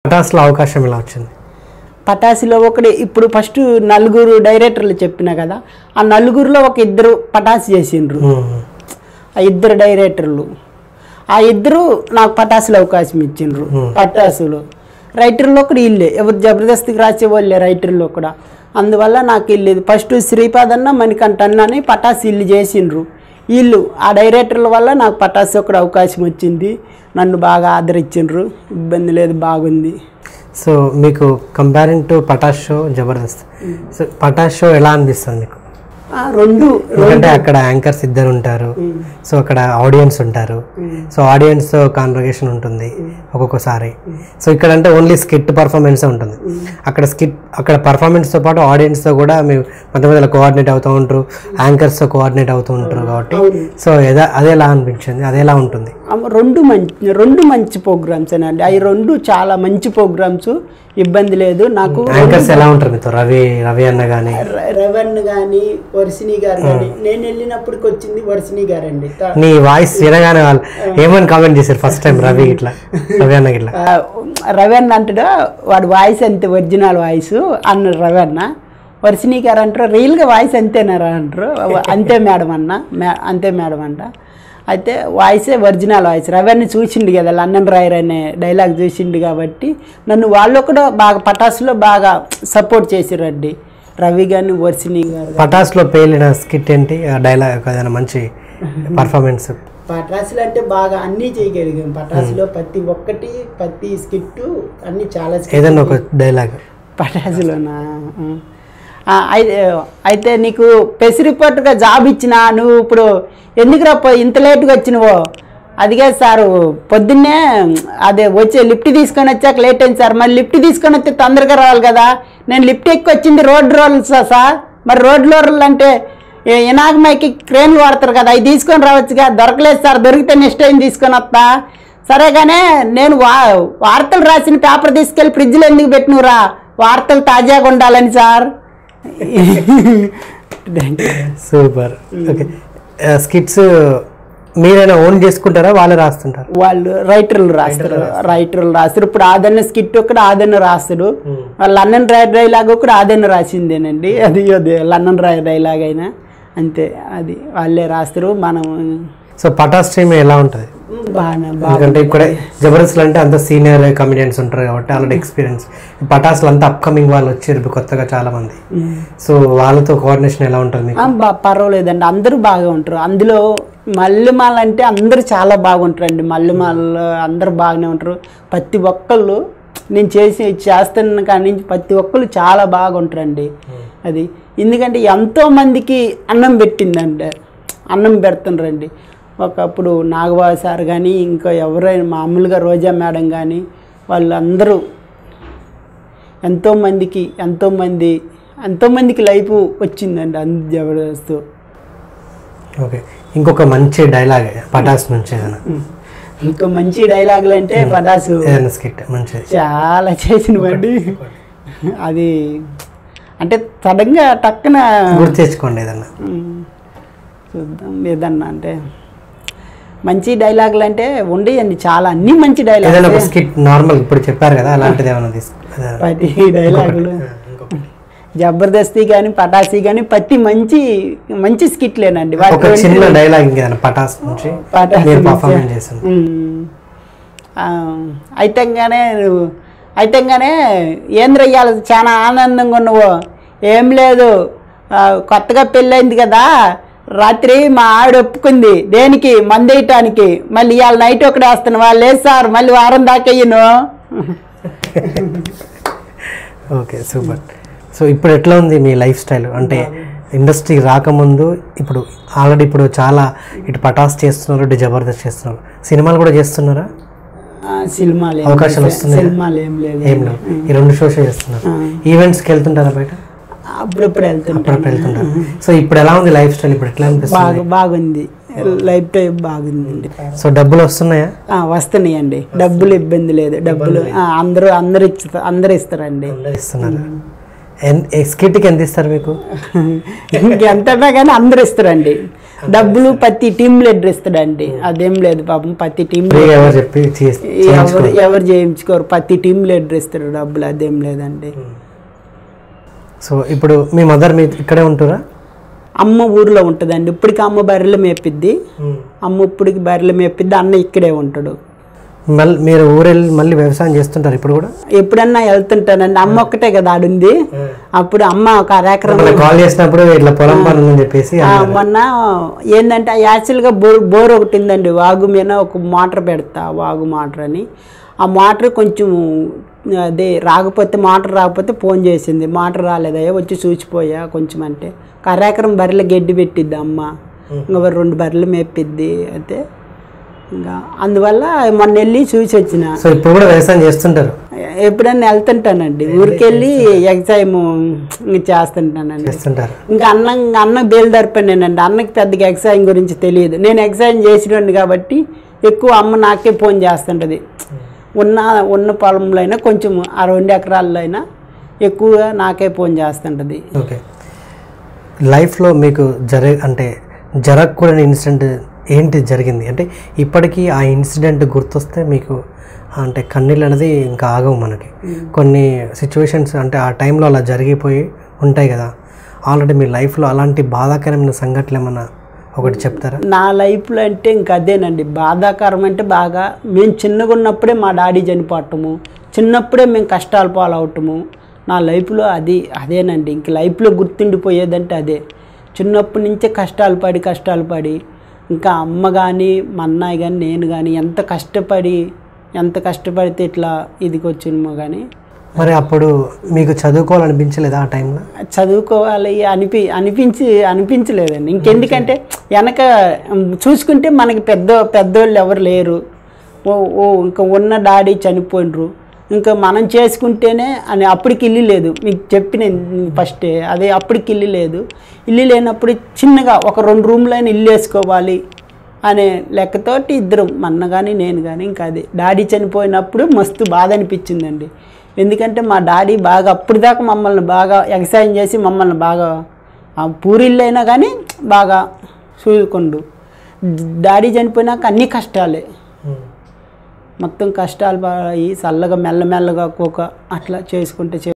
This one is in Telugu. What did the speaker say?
పటాస్లో అవకాశం ఎలా వచ్చింది పటాసిలో ఒకటి ఇప్పుడు ఫస్ట్ నలుగురు డైరెక్టర్లు చెప్పిన కదా ఆ నలుగురిలో ఒక ఇద్దరు పటాసి చేసిండ్రు మ్మ్. ఆ ఇద్దరు డైరెక్టర్లు ఆ ఇద్దరు నాకు పటాసులో అవకాశం ఇచ్చిండ్రు పటాసులో రైటర్లో కూడా ఇల్లే ఎవరు జబర్దస్తికి రాసే వాళ్ళే రైటర్లో కూడా అందువల్ల నాకు ఇల్లేదు ఫస్ట్ శ్రీపాద్ అన్న మణికంఠ అన్న అని పటాసు ఇల్లు చేసిండ్రు వీళ్ళు ఆ డైరెక్టర్ల వల్ల నాకు పటాసు ఒకటి అవకాశం వచ్చింది నన్ను బాగా ఆదరించిండ్రు ఇబ్బంది లేదు బాగుంది సో మీకు comparing to Patas show Jabardasth so Patas show ఎలా అనిపిస్తుంది మీకు ఆ రెండు ఎందుకంటే అక్కడ యాంకర్స్ ఇద్దరు ఉంటారు సో అక్కడ ఆడియన్స్ ఉంటారు సో ఆడియన్స్ తో కాన్వర్గేషన్ ఉంటుంది ఒక్కొక్కసారి సో ఇక్కడ అంటే ఓన్లీ స్కిట్ పర్ఫార్మెన్స్ ఉంటుంది అక్కడ స్కిట్ అక్కడ పర్ఫార్మెన్స్ తో పాటు ఆడియన్స్ తో కూడా మేము మధ్య మధ్యలో కోఆర్డినేట్ అవుతూ ఉంటారు యాంకర్స్ తో కోఆర్డినేట్ అవుతూ ఉంటారు కాబట్టి సో ఎదా అదే ఎలా అనిపించింది అదే ఎలా ఉంటుంది ఆ రెండు మంచి రెండు మంచి ప్రోగ్రామ్స్ అండి అవి రెండు చాలా మంచి ప్రోగ్రామ్స్ ఇబ్బంది లేదు నాకు యాంకర్స్ ఎలా ఉంటారు మీతో రవి రవి అన్న కానీ ర- రవణ్ కానీ వర్షిణి గారు కానీ నేను వెళ్ళినప్పటికి వచ్చింది వర్షిణి గారు అండి నీ వాయిస్ వినగానే వాళ్ళు ఏమని కామెంట్ చేశారు ఫస్ట్ టైం రవి ఇట్లా రవి అన్నకి ఇట్లా రవణ్ అంటాడు వాడు వాయిస్ అంతే ఒరిజినల్ వాయిస్ అన్నాడు రవణ వర్షిణి గారు అంటారు రియల్గా వాయిస్ అంతేనారా అంటారు అంతే మేడం అన్న మే- అంతే మేడం అంట అయితే వాయిసే ఒరిజినల్ వాయిస్ రవణ్ని చూసిండు కదా లండన్ రాయర్ అనే డైలాగ్ చూసిండు కాబట్టి నన్ను వాళ్ళు కూడా బాగా పటాసులో బాగా సపోర్ట్ చేసిరండి రవి గారిని వర్షిణి గారు పటాస్ లో పేలిన స్కిట్ ఏంటి ఆ డైలాగ్ ఏదైనా మంచి పర్ఫార్మెన్స్ పటాసులు అంటే బాగా అన్నీ చేయగలిగాం పటాసులో ప్రతి ఒక్కటి ప్రతి స్కిట్ అన్ని చాలా skit ఏదైనా ఒక డైలాగ్ పటాసులోనా ఆ, అయితే అయితే నీకు పెసి రిపోర్ట్గా జాబ్ ఇచ్చిన నువ్వు ఇప్పుడు ఎందుకురా పో ఇంత లేట్గా వచ్చినవో అదిగే సారు పొద్దున్నే అదే వచ్చే లిఫ్ట్ తీసుకొని వచ్చాక లేట్ అయింది సార్ మరి లిఫ్ట్ తీసుకొని వస్తే తొందరగా రావాలి కదా నేను లిఫ్ట్ ఎక్కి వచ్చింది రోడ్ రోల్స్ సార్ మరి రోడ్ రోల్ అంటే ఇనాగమైకి క్రేన్లు వాడతారు కదా అవి తీసుకొని రావచ్చుగా దొరకలేదు సార్ దొరికితే నెక్స్ట్ టైం తీసుకొని వస్తా సరే కానీ నేను వా వార్తలు రాసిన పేపర్ తీసుకెళ్ళి ఫ్రిడ్జ్లో ఎందుకు పెట్టినవురా వార్తలు తాజాగా ఉండాలని సార్ సూపర్ ఓకే స్కిట్స్ మీరైనా ఓన్ చేసుకుంటారా వాళ్ళే రాస్తుంటారు వాళ్ళు రైటర్లు రాస్తారు రైటర్లు రాస్తారు ఇప్పుడు ఆదన్న స్కిట్ ఒకటి ఆదన్న రాస్తాడు లండన్ రాయ్ డైలాగ్ ఒకటి ఆదన్న రాసిందేనండి అది అదే లండన్ రాయ్ డైలాగ్ అయినా అంతే అది వాళ్ళే రాస్తారు మనం సో పటాస్ టీమ్ ఎలా ఉంటుంది బాగానే బాగా ఎందుకంటే ఇక్కడే జబర్దస్త్ అంటే అంత సీనియర్ కమిడియన్స్ ఉంటారు కాబట్టి ఆల్రెడీ ఎక్స్పీరియన్స్ పటాస్లు అంతా అప్కమింగ్ వాళ్ళు వచ్చారు ఇప్పుడు కొత్తగా చాలా మంది సో వాళ్ళతో కోఆర్డినేషన్ ఎలా ఉంటుంది మీకు ఆ, బా పర్వాలేదండి అందరూ బాగా ఉంటారు అందులో మల్లెమాల అంటే అందరూ చాలా బాగుంటారండి మల్లెమాలలో అందరూ బాగానే ఉంటారు ప్రతి ఒక్కళ్ళు నేను చేసి చేస్తున్న కాడి నుంచి ప్రతి ఒక్కళ్ళు చాలా బాగుంటారండి అది ఎందుకంటే ఎంతో మందికి అన్నం పెట్టిందండి అన్నం పెడుతుండ్రండి ఒకప్పుడు నాగబాబు సార్ కానీ ఇంకా ఎవరైనా మామూలుగా రోజా మేడం కానీ వాళ్ళందరూ ఎంతోమందికి ఎంతోమంది ఎంతోమందికి లైఫ్ వచ్చిందండి అంత జబర్దస్త్ ఓకే ఇంకొక మంచి డైలాగ్ పటాస్ నుంచి ఏదైనా ఇంకా మంచి డైలాగులు అంటే పటాసు ఏదైనా స్కిట్ మంచిది చాలా చేసినవండి అది అంటే సడన్గా టక్కున గుర్తు తెచ్చుకోండి ఏదన్నా ఉమ్, చూద్దాం ఏదన్నా అంటే మంచి డైలాగులు అంటే ఉండేయండి చాలా అన్ని మంచి ఏదైనా ఒక డైలాగులు స్కిట్ నార్మల్ ఇప్పుడు చెప్పారు కదా అలాంటిది ఏమైనా తీసుకో ఏదైనా. ప్రతి డైలాగులు జబర్దస్తి కానీ పటాసి కానీ ప్రతి మంచి మంచి స్కిట్లేనండి ఒక వాటి చిన్న డైలాగ్ ఇంకేదైనా పటాస్ నుంచి పటాస్ మీరు నుంచి. పర్ఫార్మెన్స్ చేసింది ఉమ్. ఆ, అయితంగానే నువ్వు అయితంగానే ఏంద్రయ్యాలి చాలా ఆనందంగా ఉన్నావు ఏం లేదు ఆ, కొత్తగా పెళ్ళైంది కదా రాత్రి మా ఆవిడ ఒప్పుకుంది దేనికి మందేయటానికి మళ్ళీ ఇవాళ నైట్ ఒకటి వేస్తున్నావా లేదు సార్ మళ్ళీ వారం దాకా అయ్యను ఓకే సూపర్ సో ఇప్పుడు ఎట్లా ఉంది మీ లైఫ్ స్టైల్ అంటే ఇండస్ట్రీ రాకముందు ఇప్పుడు ఆల్రెడీ ఇప్పుడు చాలా ఇటు పటాస్ చేస్తున్నారు ఇటు జబర్దస్త్ చేస్తున్నారు సినిమాలు కూడా చేస్తున్నారా ఆ, సినిమాలు ఏం అవకాశాలు లేదు. వస్తున్నాయా? సినిమాలు ఏం లేదు ఏం లేవు ఈ రెండు షోస్ చేస్తున్నారు ఈవెంట్స్కి వెళ్తుంటారా బయట అప్పుడప్పుడు వెళ్తుంటా అప్పుడప్పుడు వెళ్తుంటారు సో ఇప్పుడు ఎలా ఉంది లైఫ్ స్టైల్ ఇప్పుడు ఎట్లా అనిపిస్తుంది బాగా బాగుంది లైఫ్ టైం బాగుంది సో డబ్బులు వస్తున్నాయా ఆ, వస్తున్నాయండి డబ్బులు ఇబ్బంది లేదు డబ్బులు ఆ, అందరూ అందరు ఇస్తారు అందరు ఇస్తారండి ఇస్తున్నారు ఎన్- ఏ స్కిట్కి ఎంత ఇస్తారు మీకు ఇంకెంతన్నా కానీ అందరు ఇస్తారండి డబ్బులు ప్రతి టీం లీడర్ ఇస్తాడండి అదేం లేదు పాపం ప్రతి టీం ఫ్రీగా ఎవరు చెప్పి చేస్- ఎవరు ఎవరు చేయించుకోరు ప్రతి టీం లీడర్ ఇస్తాడు డబ్బులు అదేం లేదండి సో ఇప్పుడు మీ మదర్ మీ ఇక్కడే ఉంటురా అమ్మ ఊర్లో ఉంటుందండి ఇప్పటికి అమ్మ బర్రెలు మేపిద్ది అమ్మ ఇప్పటికి బర్రెలు మేపిద్ది అన్న ఇక్కడే ఉంటాడు మళ్ళీ మీరు ఊరెళ్ళి మళ్ళీ వ్యవసాయం చేస్తుంటారు ఇప్పుడు కూడా ఎప్పుడన్నా వెళ్తుంటానండి అమ్మ ఒక్కటే కదా ఆడుంది అప్పుడు అమ్మ ఒక అరెకరం మనం కాల్ చేసినప్పుడు ఇట్లా పొలం పని ఉందని చెప్పేసి ఆ, మొన్న ఏంటంటే యాక్చువల్గా బోర్ బోర్ ఒకటి ఉందండి వాగు మీద ఒక మోటార్ పెడతా వాగు మోటార్ అని ఆ మోటార్ కొంచెం అదే రాకపోతే మోటార్ రాకపోతే ఫోన్ చేసింది మోటార్ రాలేదయ్యా వచ్చి చూసిపోయా కొంచెం అంటే కర్రేకరం బర్రెలు గడ్డి పెట్టిద్ది అమ్మ ఇంకా రెండు బర్రెలు మేపిద్ది అయితే ఇంకా అందువల్ల మొన్న వెళ్ళి చూసి వచ్చిన సో ఇప్పుడు కూడా వ్యవసాయం చేస్తుంటారు ఎప్పుడన్నా వెళ్తుంటానండి ఊరికెళ్ళి ఎగ్జామ్ చేస్తుంటానండి చేస్తుంటారు ఇంకా అన్నం ఇంకా అన్నం బయలుదేరిపోయానండి అన్నకి పెద్దగా ఎగ్జామ్ గురించి తెలియదు నేను ఎగ్జామ్ చేసినండి కాబట్టి ఎక్కువ అమ్మ నాకే ఫోన్ చేస్తుంటుంది ఉన్న ఉన్న పొలంలో అయినా కొంచెం ఆ రెండు ఎకరాల్లో అయినా ఎక్కువగా నాకే ఫోన్ చేస్తుంటుంది ఓకే లైఫ్లో మీకు జరగ అంటే జరగకూడని ఇన్సిడెంట్ ఏంటి జరిగింది అంటే ఇప్పటికీ ఆ ఇన్సిడెంట్ గుర్తొస్తే మీకు అంటే కన్నీళ్ళు అనేది ఇంకా ఆగవు మనకి కొన్ని సిచ్యువేషన్స్ అంటే ఆ టైంలో అలా జరిగిపోయి ఉంటాయి కదా ఆల్రెడీ మీ లైఫ్లో అలాంటి బాధాకరమైన సంఘటనలు ఏమన్నా ఒకటి చెప్తారా నా లైఫ్లో అంటే ఇంక అదేనండి బాధాకరం అంటే బాగా మేము చిన్నగా ఉన్నప్పుడే మా డాడీ చనిపోవటము చిన్నప్పుడే మేము కష్టాలు పాలవటము నా లైఫ్లో అది అదేనండి ఇంక లైఫ్లో గుర్తుండిపోయేదంటే అదే చిన్నప్పటి నుంచే కష్టాలు పడి కష్టాలు పడి ఇంకా అమ్మ కానీ మా అన్నయ్య కానీ నేను కానీ ఎంత కష్టపడి ఎంత కష్టపడితే ఇట్లా ఇదికి వచ్చినమో కానీ మరి అప్పుడు మీకు చదువుకోవాలనిపించలేదా ఆ టైంలో చదువుకోవాలి అనిపి అనిపించి అనిపించలేదండి ఇంకెందుకంటే వెనక ఉమ్, చూసుకుంటే మనకి పెద్ద పెద్దోళ్ళు ఎవరు లేరు ఓ ఓ ఇంకా ఉన్న డాడీ చనిపోయినరు ఇంకా మనం చేసుకుంటేనే అని అప్పటికి ఇల్లు లేదు మీకు చెప్పిన ఫస్ట్ అదే అప్పటికి ఇల్లు లేదు ఇల్లు లేనప్పుడు చిన్నగా ఒక రెండు రూమ్లైనా ఇల్లు వేసుకోవాలి అనే లెక్కతోటి ఇద్దరం మన్న కానీ నేను కానీ ఇంకా అది డాడీ చనిపోయినప్పుడు మస్తు బాధ అనిపించిందండి ఎందుకంటే మా డాడీ బాగా అప్పుడు దాకా మమ్మల్ని బాగా ఎగసాయం చేసి మమ్మల్ని బాగా ఆ పూరిళ్ళు అయినా కానీ బాగా చూసుకుండు డాడీ చనిపోయినాక అన్ని కష్టాలే మొత్తం కష్టాలు పడి చల్లగా మెల్లమెల్లగా ఒక్కొక్క అట్లా చేసుకుంటే చే-